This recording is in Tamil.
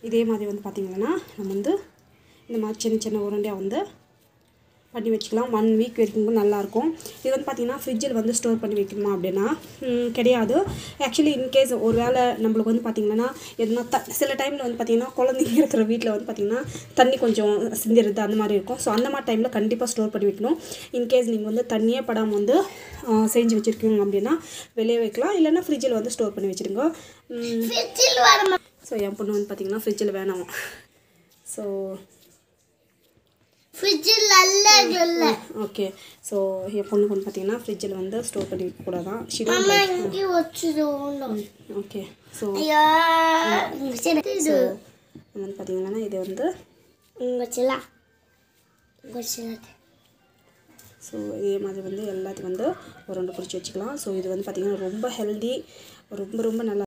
இதே மாதிரி வந்து பார்த்திங்கன்னா நம்ம வந்து இந்த மாதிரி சின்ன சின்ன உருண்டையாக வந்து பண்ணி வச்சுக்கலாம் ஒன் வீக் வரைக்கும் கூட நல்லாயிருக்கும் இது வந்து பார்த்திங்கன்னா ஃப்ரிட்ஜில் வந்து ஸ்டோர் பண்ணி வைக்கணுமா அப்படின்னா ம், கிடையாது ஆக்சுவலி இன்கேஸ் ஒரு வேளை நம்மளுக்கு வந்து பார்த்திங்கன்னா எதுனா த சில டைமில் வந்து பார்த்திங்கன்னா குழந்தைங்க இருக்கிற வீட்டில் வந்து பார்த்திங்கன்னா தண்ணி கொஞ்சம் சிந்திருது அந்த மாதிரி இருக்கும் ஸோ அந்த மாதிரி டைமில் கண்டிப்பாக ஸ்டோர் பண்ணி வைக்கணும் இன்கேஸ் நீங்கள் வந்து தண்ணியே படாமல் வந்து ஆ, செஞ்சு வச்சுருக்கீங்க அப்படின்னா வெளியே வைக்கலாம் இல்லைன்னா ஃப்ரிட்ஜில் வந்து ஸ்டோர் பண்ணி வச்சுருங்க ஃப்ரிட்ஜில் வர ஸோ என் பொண்ணு வந்து பார்த்திங்கன்னா ஃப்ரிட்ஜில் வேணாம் ஸோ ஃப்ரிட்ஜில் நல்லா இல்லை ஓகே ஸோ என் பொண்ணுக்கு வந்து பார்த்தீங்கன்னா ஃப்ரிட்ஜில் வந்து ஸ்டோர் பண்ணி வைக்கக்கூடாதான் ஷிடோ அம்மா இங்கே வச்சுருவோம் ஓகே ஸோ ஐயா சரி இது வந்து பார்த்தீங்கன்னா இது வந்து உங்கள் சிலா உங்கள் சிலா ஸோ இதே மாதிரி வந்து எல்லாத்தையும் வந்து ஒரு ரெண்டு பிடிச்சி வச்சுக்கலாம் ஸோ இது வந்து பார்த்திங்கன்னா ரொம்ப ஹெல்தி ரொம்ப ரொம்ப நல்லா